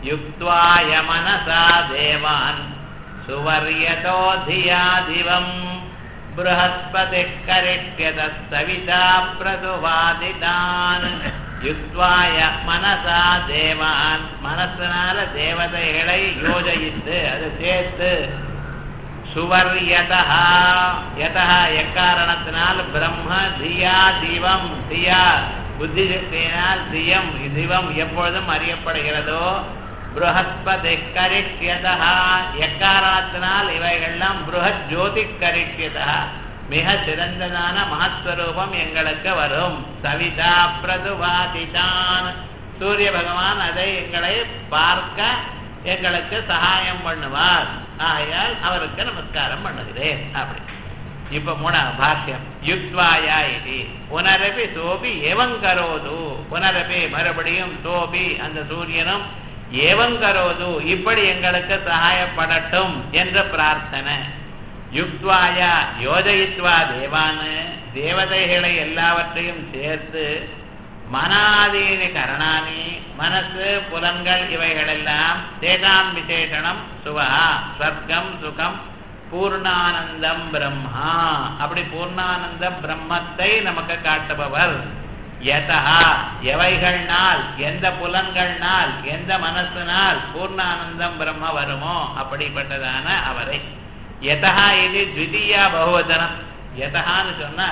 யுக்த்வாய மனசா தேவான் சுவர்யதோ தியா திவம் बृहस्पति करिष्यत सविता பிரதுவாதிதான் யுக்வாய மனசா தேவான் மனசனால தேவதைகளை யோஜயித்து அது சேர்த்து சுவர்யதா யதா எக்காரணத்தினால் பிரம்ம தியா திவம் தியா புத்தி சக்தியினால் தியம் திவம் எப்பொழுதும் அறியப்படுகிறதோ புருஹஸ்பதி கரிஷ்யதா எக்காரணத்தினால் இவைகள்லாம் புருஹத் ஜோதி கரிஷ்யதா மிக சிறந்ததான மகஸ்வரூபம் எங்களுக்கு வரும் சவிதா பிரதுவாதிதான் சூரிய பகவான் அதை எங்களை பார்க்க எங்களுக்கு சகாயம் பண்ணுவார் ஆகையால் அவருக்கு நமஸ்காரம் பண்ணுகிறேன் அப்படி இப்ப மூணா பாஷ்யம் யுக்வாயா இது புனரபி சோபி ஏவங்கரோது புனரபி மறுபடியும் சோபி அந்த சூரியனும் ஏவங்கரோது இப்படி எங்களுக்கு சகாயப்படட்டும் என்ற பிரார்த்தனை யுக்வாயா யோஜயித்வா தேவானு தேவதைகளை எல்லாவற்றையும் சேர்த்து மனாதீனி கரணானி மனசு புலன்கள் இவைகளெல்லாம் தேகாம் விசேஷனம் சுவஹா ஸ்வர்க்கம் சுகம் பூர்ணானந்தம் பிரம்மா அப்படி பூர்ணானந்த பிரம்மத்தை நமக்கு காட்டுபவர் யதா எவைகள்னால் எந்த புலன்கள்னால் எந்த மனசினால் பூர்ணானந்தம் பிரம்ம வருமோ அப்படிப்பட்டதான அவரை யதா இது த்விதீயா பகுவச்சனம் யதான்னு சொன்னா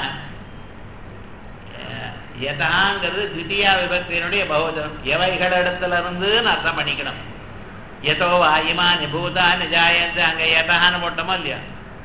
யதாங்கிறது த்விதீயா விபக்தியினுடைய பகுவச்சனம் எவைகளிடத்துல இருந்துன்னு அர்த்தம் பண்ணிக்கணும் எதோ வாயுமானி பூதானி ஜாயந்து அங்க யதான்னு போட்டோமோ இல்லையா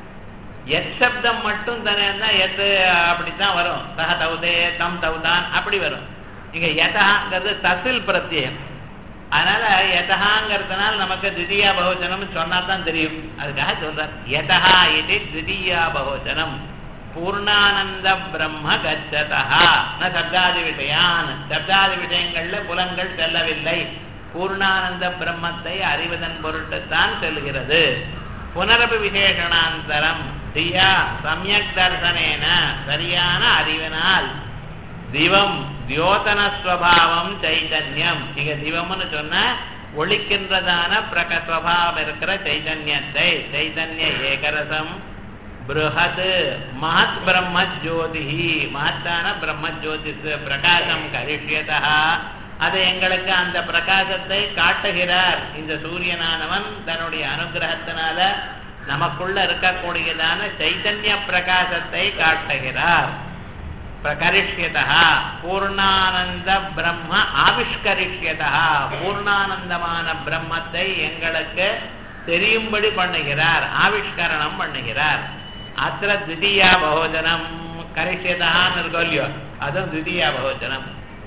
எத் சப்தம் மட்டும் தானே எத்து அப்படித்தான் வரும் சக தவுதே தம் தவுதான் அப்படி வரும் இங்க யதகாங்கிறது தசில் பிரத்யம் அதனால யதகாங்கிறதுனால நமக்கு திதியா பகுஜனம் சொன்னா தான் தெரியும் அதுக்காக சொல்றார் யதகா இது திதியா பகுஜனம் பூர்ணானந்த பிரம்ம கச்சதா ந சப்தாதி விஷயான் சப்தாதி விஷயங்கள்ல புலன்கள் செல்லவில்லை பூர்ணானந்த பிரம்மத்தை அறிவதன் பொருட்டுத்தான் செல்கிறது புனரபி விசேஷணாந்தரம் தியா சமயக் தர்சனேன சரியான அறிவினால் திவம் தியோதனஸ்வபாவம் சைதன்யம் இங்க திவம்னு சொன்ன ஒழிக்கின்றதான பிரகஸ்வபாவம் இருக்கிற சைதன்யத்தை சைதன்ய ஏகரசம் பிருஹத் மகத் பிரம்ம ஜோதி மகத்தான பிரம்ம ஜோதிஷ் பிரகாசம் கரிஷ்யதா அதை எங்களுக்கு அந்த பிரகாசத்தை காட்டுகிறார் இந்த சூரியனானவன் தன்னுடைய அனுகிரகத்தினால நமக்குள்ள இருக்கக்கூடியதான சைதன்ய பிரகாசத்தை காட்டுகிறார் பிரகரிஷ்யதா பூர்ணானந்த பிரம்ம ஆவிஷ்கரிஷ்யதா பூர்ணானந்தமான பிரம்மத்தை எங்களுக்கு தெரியும்படி பண்ணுகிறார் ஆவிஷ்கரணம் பண்ணுகிறார் அத்த திதியா பகோஜனம் கரிஷ்யதான்னு இருக்கோ இல்லையோ அதுவும் திதியா பகோஜனம்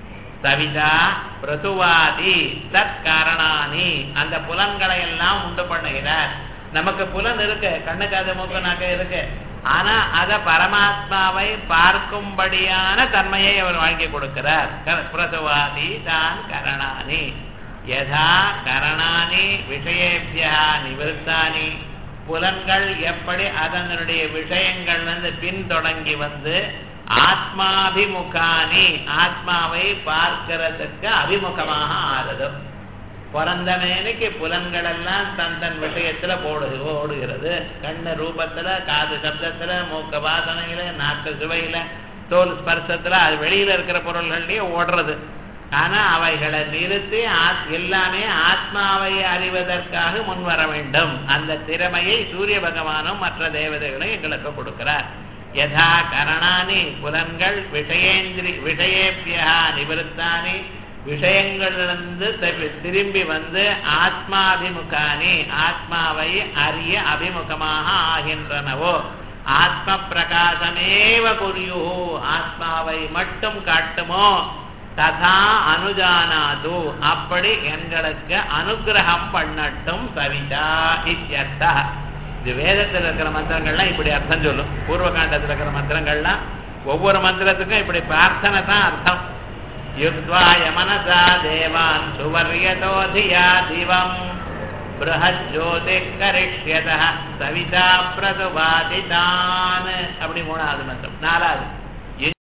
சவிதா பிரதுவாதி தத் காரணானி அந்த புலன்களை எல்லாம் உண்டு பண்ணுகிறார் நமக்கு புலன் இருக்கு கண்ணுக்கு அது மூக்கு நாக்க இருக்கு ஆனா அத பரமாத்மாவை பார்க்கும்படியான தன்மையை அவர் வாங்கி கொடுக்கிறார் பிரதுவாதி தான் கரணானி யதா கரணானி விஷயேபியா நிவர்த்தானி புலன்கள் எப்படி அதனுடைய விஷயங்கள் வந்து பின்தொடங்கி வந்து ஆத்மாபிமுகானி ஆத்மாவை பார்க்கிறதுக்கு அபிமுகமாக ஆறுது பிறந்த மேனைக்கு புலன்கள் எல்லாம் தன் தன் விஷயத்துல போடு ஓடுகிறது கண்ணு ரூபத்துல காது சப்தத்துல மூக்க வாசனையில நாக்கு சுவையில தோல் ஸ்பர்சத்துல அது வெளியில இருக்கிற பொருள்கள்லயே ஓடுறது ஆனா அவைகளை நிறுத்தி எல்லாமே ஆத்மாவை அறிவதற்காக முன்வர வேண்டும் அந்த திறமையை சூரிய பகவானும் மற்ற தேவதைகளும் எங்களுக்கு கொடுக்கிறார் யதா கரணானி புலன்கள் விஷயேந்திரி விஷயேபியா நிவருத்தானி விஷயங்களிலிருந்து திரும்பி வந்து ஆத்மாபிமுகானி ஆத்மாவை அறிய அபிமுகமாக ஆகின்றனவோ ஆத்ம பிரகாசமேவ குறியு ஆத்மாவை மட்டும் காட்டுமோ ததா அனுஜானாது அப்படி எங்களுக்கு அனுகிரகம் பண்ணட்டும் சவிதா இத்தியர்த்தா இது வேதத்தில் இருக்கிற மந்திரங்கள்லாம் இப்படி அர்த்தம் சொல்லும் பூர்வ காண்டத்தில் இருக்கிற மந்திரங்கள்லாம் ஒவ்வொரு மந்திரத்துக்கும் இப்படி பிரார்த்தனை தான் அர்த்தம் யுக்வாய மனசா தேவான் சுவர்யதோ தியா திவம் பிரஹஜோதி கரிஷ்யத சவிதா பிரதுவாதிதான் அப்படி மூணாவது மந்திரம் நாலாவது